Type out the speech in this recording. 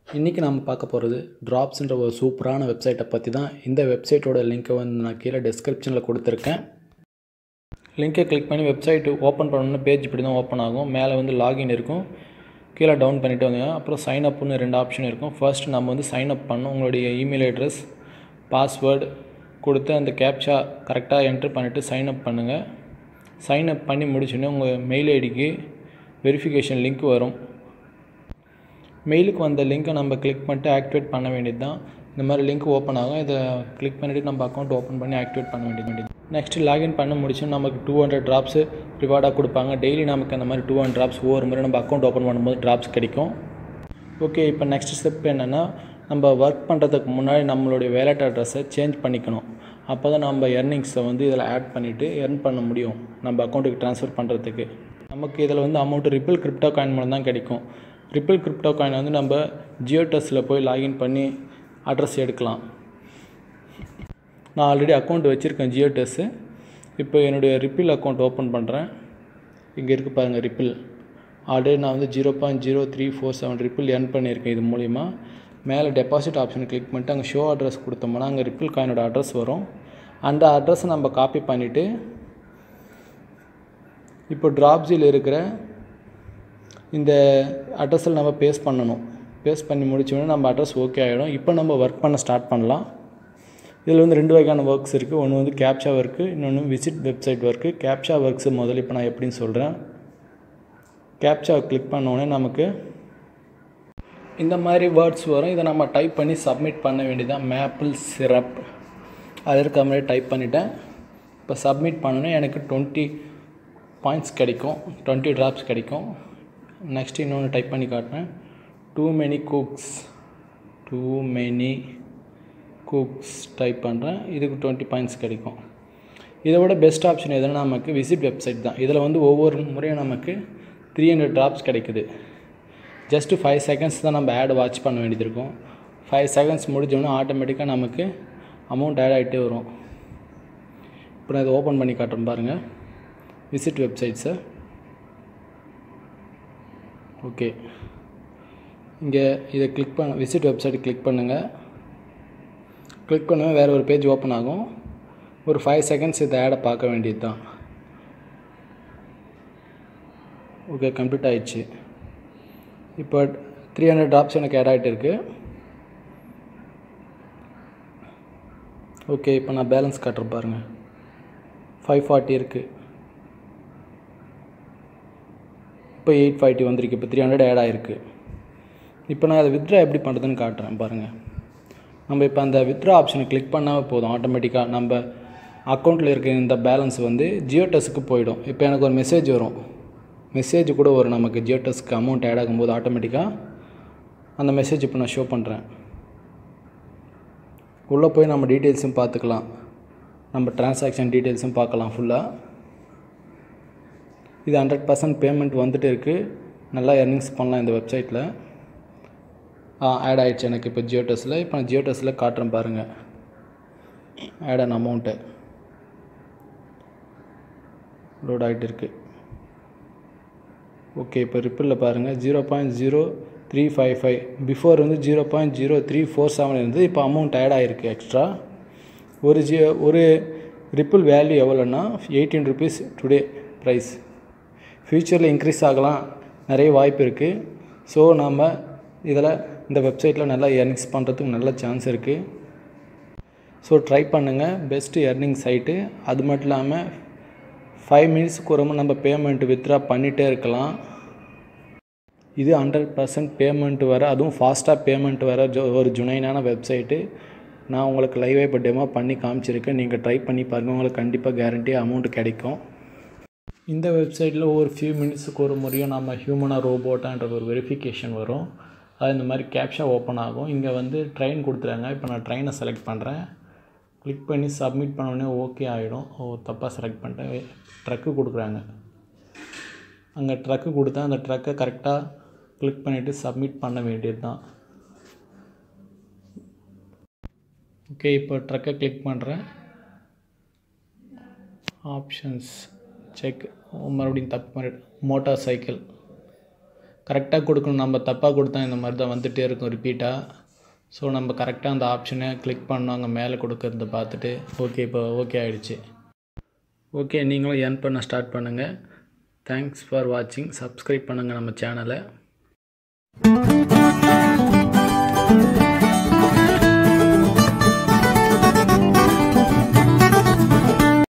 இன்றைக்கி நம்ம பார்க்க போகிறது ட்ராப்ஸ்ன்ற ஒரு சூப்பரான வெப்சைட்டை பற்றி தான் இந்த வெப்சைட்டோட லிங்க்கை வந்து நான் கீழே டெஸ்கிரிப்ஷனில் கொடுத்துருக்கேன் லிங்கை கிளிக் பண்ணி வெப்சைட் ஓப்பன் பண்ணணும்னு பேஜ் இப்படி தான் ஓப்பன் ஆகும் மேலே வந்து லாகின் இருக்கும் கீழே டவுன் பண்ணிட்டு வந்தீங்க அப்புறம் சைன் அப்னு ரெண்டு ஆப்ஷன் இருக்கும் ஃபர்ஸ்ட் நம்ம வந்து சைன் அப் பண்ணணும் உங்களுடைய இமெயில் அட்ரஸ் பாஸ்வேர்டு கொடுத்து அந்த கேப்சா கரெக்டாக என்ட்ரு பண்ணிவிட்டு சைன் அப் பண்ணுங்கள் சைன் அப் பண்ணி முடிச்சோடனே உங்கள் மெயில் ஐடிக்கு வெரிஃபிகேஷன் லிங்க் வரும் மெயிலுக்கு வந்த லிங்க்கை நம்ம கிளிக் பண்ணிட்டு ஆக்டிவேட் பண்ண வேண்டியது தான் இந்த மாதிரி லிங்க் ஓப்பன் ஆகும் இதை கிளிக் பண்ணிவிட்டு நம்ம அக்கௌண்ட் ஓப்பன் பண்ணி ஆக்டிவேட் பண்ண வேண்டியது வேண்டியது நெக்ஸ்ட்டு லாகின் பண்ண முடிச்சு நமக்கு டூ ஹண்ட்ரட் ட்ராப்ஸு ரிவார்டாக கொடுப்பாங்க டெய்லி நமக்கு அந்த மாதிரி டூ ஹண்ட்ரட் ட்ராப்ஸ் ஒவ்வொரு முறை நம்ம அக்கௌண்ட் ஓப்பன் பண்ணும்போது ட்ராப்ஸ் கிடைக்கும் ஓகே இப்போ நெக்ஸ்ட் ஸ்டெப் என்னென்னா நம்ம ஒர்க் பண்ணுறதுக்கு முன்னாடி நம்மளுடைய வேலட் அட்ரஸை சேஞ்ச் பண்ணிக்கணும் அப்போ தான் நம்ம எர்னிங்ஸை வந்து இதில் ஆட் பண்ணிவிட்டு எர்ன் பண்ண முடியும் நம்ம அக்கௌண்ட்டுக்கு ட்ரான்ஸ்ஃபர் பண்ணுறதுக்கு நமக்கு இதில் வந்து அமௌண்ட்டு ரிப்பிள் கிரிப்டோ காயின் மூலம் தான் கிடைக்கும் ரிப்பிள் கிரிப்டோ காயின் வந்து நம்ம ஜியோ டெஸ்ட்டில் போய் லாகின் பண்ணி அட்ரஸ் எடுக்கலாம் நான் ஆல்ரெடி அக்கௌண்ட் வச்சுருக்கேன் ஜியோ டெஸ்ஸு இப்போ என்னுடைய ரிப்பிள் அக்கௌண்ட் ஓப்பன் பண்ணுறேன் இங்கே இருக்குது பாருங்கள் ரிப்பிள் ஆல்ரெடி நான் வந்து zero point zero three four seven ripple earn பண்ணியிருக்கேன் இது மூலிமா மேலே டெபாசிட் ஆப்ஷன் கிளிக் பண்ணிட்டு அங்கே ஷோ அட்ரஸ் கொடுத்தோம்னா அங்கே ரிப்பிள் காயினோட அட்ரஸ் வரும் அந்த அட்ரஸை நம்ம காப்பி பண்ணிவிட்டு இப்போ ட்ராப்ஸில் இருக்கிற இந்த அட்ரஸில் நம்ம பேஸ்ட் பண்ணணும் பேஸ்ட் பண்ணி முடிச்சோடனே நம்ம அட்ரஸ் ஓகே ஆகிடும் இப்போ நம்ம ஒர்க் பண்ண ஸ்டார்ட் பண்ணலாம் இதில் வந்து ரெண்டு வகையான ஒர்க்ஸ் இருக்குது ஒன்று வந்து கேப்ஷா ஒர்க்கு இன்னொன்று visit website work captcha works முதல்ல இப்போ நான் எப்படின்னு சொல்கிறேன் கேப்ஷா கிளிக் பண்ணோடனே நமக்கு இந்த மாதிரி வேர்ட்ஸ் வரும் இதை நம்ம டைப் பண்ணி சப்மிட் பண்ண வேண்டியதான் மேப்பிள் சிரப் அது இருக்க மாதிரி டைப் பண்ணிட்டேன் இப்போ சப்மிட் பண்ணோன்னே எனக்கு டுவெண்ட்டி பாயிண்ட்ஸ் கிடைக்கும் டுவெண்ட்டி ட்ராப்ஸ் கிடைக்கும் நெக்ஸ்ட் இன்னொன்று டைப் பண்ணி காட்டுறேன் too many cooks too many cooks type பண்ணுறேன் இதுக்கு டுவெண்ட்டி பாயிண்ட்ஸ் கிடைக்கும் இதை விட பெஸ்ட் ஆப்ஷன் எதுனா நமக்கு விசிட் வெப்சைட் தான் இதில் வந்து ஒவ்வொரு முறையும் நமக்கு த்ரீ ஹண்ட்ரட் ட்ராப்ஸ் கிடைக்குது ஜஸ்ட்டு ஃபைவ் செகண்ட்ஸ் தான் நம்ம ஆட் வாட்ச் பண்ண வேண்டியது இருக்கும் ஃபைவ் செகண்ட்ஸ் முடிஞ்சோடனே ஆட்டோமேட்டிக்காக நமக்கு அமௌண்ட் ஆட் ஆகிட்டே வரும் இப்போ நான் இதை ஓப்பன் பண்ணி காட்டுறேன் பாருங்கள் விசிட் வெப்சைட்ஸை ஓகே இங்கே இதை கிளிக் பண்ண விசிட் வெப்சைட் கிளிக் பண்ணுங்கள் கிளிக் பண்ணுவேன் வேறு ஒரு பேஜ் ஓப்பன் ஆகும் ஒரு ஃபைவ் செகண்ட்ஸ் இந்த ஆடை பார்க்க வேண்டியது தான் ஓகே கம்ப்ளீட் ஆயிடுச்சு இப்போ த்ரீ ஹண்ட்ரட் ட்ராப்ஸ் எனக்கு ஆட் ஆகிட்டு இருக்குது ஓகே இப்போ நான் பேலன்ஸ் காட்டுறேன் பாருங்கள் ஃபைவ் ஃபார்ட்டி இருக்குது இப்போ எயிட் ஃபார்ட்டி வந்திருக்கு இப்போ த்ரீ ஹண்ட்ரட் ஆட் ஆகிருக்கு இப்போ நான் அதை வித்ட்ரா எப்படி பண்ணுறதுன்னு காட்டுறேன் பாருங்கள் நம்ம இப்போ அந்த வித்ட்ரா ஆப்ஷனை கிளிக் பண்ணால் போதும் ஆட்டோமேட்டிக்காக நம்ம அக்கௌண்ட்டில் இருக்க இந்த பேலன்ஸ் வந்து ஜியோடெஸ்க்கு போயிடும் இப்போ எனக்கு ஒரு மெசேஜ் வரும் மெசேஜ் கூட வரும் நமக்கு ஜியோடெஸ்க்கு அமௌண்ட் ஆட் ஆகும்போது ஆட்டோமேட்டிக்காக அந்த மெசேஜ் இப்போ நான் ஷோ பண்ணுறேன் உள்ளே போய் நம்ம டீட்டெயில்ஸும் பார்த்துக்கலாம் நம்ம டிரான்சாக்ஷன் டீட்டெயில்ஸும் பார்க்கலாம் ஃபுல்லாக இது ஹண்ட்ரட் பர்சன்ட் பேமெண்ட் வந்துட்டு இருக்குது நல்லா எர்னிங்ஸ் பண்ணலாம் இந்த வெப்சைட்டில் ஆட் ஆகிடுச்சு எனக்கு இப்போ ஜியோடெஸில் இப்போ நான் ஜியோடெஸில் காட்டுறேன் பாருங்கள் ஆட் ஆன் அமௌண்ட்டு லோட் ஆகிட்டு இருக்குது ஓகே இப்போ ரிப்பிளில் பாருங்கள் zero point zero three five five before வந்து zero point zero three four seven இருந்தது இப்போ அமௌண்ட் ஆட் ஆகிருக்கு எக்ஸ்ட்ரா ஒரு ஜி ஒரு ரிப்பிள் வேல்யூ எவ்வளோன்னா எயிட்டீன் ருபீஸ் டுடே ப்ரைஸ் ஃப்யூச்சரில் இன்க்ரீஸ் ஆகலாம் நிறைய வாய்ப்பு இருக்குது ஸோ நாம் இதில் இந்த வெப்சைட்டில் நல்லா எர்னிங்ஸ் பண்ணுறதுக்கு நல்ல சான்ஸ் இருக்குது ஸோ ட்ரை பண்ணுங்கள் பெஸ்ட்டு எர்னிங் சைட்டு அது மட்டும் இல்லாமல் ஃபைவ் மினிட்ஸுக்கு ஒரு நம்ம பேமெண்ட் வித்ட்ரா பண்ணிகிட்டே இருக்கலாம் இது ஹண்ட்ரட் பர்சன்ட் பேமெண்ட் வர அதுவும் ஃபாஸ்ட்டாக பேமெண்ட் வர ஜோ ஒரு ஜுனைனான வெப்சைட்டு நான் உங்களுக்கு லைவே இப்போ டெமோ பண்ணி காமிச்சிருக்கேன் நீங்கள் ட்ரை பண்ணி பாருங்கள் உங்களுக்கு கண்டிப்பாக கேரண்டி அமௌண்ட் கிடைக்கும் இந்த வெப்சைட்டில் ஒரு ஃபியூ மினிட்ஸுக்கு ஒரு முறையும் நம்ம ஹியூமனாக ரோபோட்டான்ற ஒரு வெரிஃபிகேஷன் வரும் அது இந்த மாதிரி கேப்ஷா ஓப்பன் ஆகும் இங்கே வந்து ட்ரெயின் கொடுத்துறாங்க இப்போ நான் ட்ரெயினை செலக்ட் பண்ணுறேன் கிளிக் பண்ணி சப்மிட் பண்ணோடனே ஓகே ஆகிடும் ஓ தப்பாக செலக்ட் பண்ணிட்டேன் ட்ரக்கு கொடுக்குறாங்க அங்கே ட்ரக்கு கொடுத்தா அந்த ட்ரக்கை கரெக்டாக கிளிக் பண்ணிவிட்டு சப்மிட் பண்ண வேண்டியது தான் ஓகே இப்போ ட்ரக்கை கிளிக் பண்ணுறேன் ஆப்ஷன்ஸ் செக் மறுபடியும் தப்பு பண்ணிட்டு மோட்டார் சைக்கிள் கரெக்டாக கொடுக்கணும் நம்ம தப்பாக கொடுத்தா இந்த மாதிரி தான் வந்துகிட்டே இருக்கும் ரிப்பீட்டாக ஸோ நம்ம கரெக்டாக அந்த ஆப்ஷனை கிளிக் பண்ணோம் அங்கே மேலே கொடுக்கறத பார்த்துட்டு ஓகே இப்போ ஓகே ஆகிடுச்சு ஓகே நீங்களும் ஏர்ன் பண்ண ஸ்டார்ட் பண்ணுங்கள் தேங்க்ஸ் ஃபார் வாட்சிங் சப்ஸ்கிரைப் பண்ணுங்கள் நம்ம சேனலை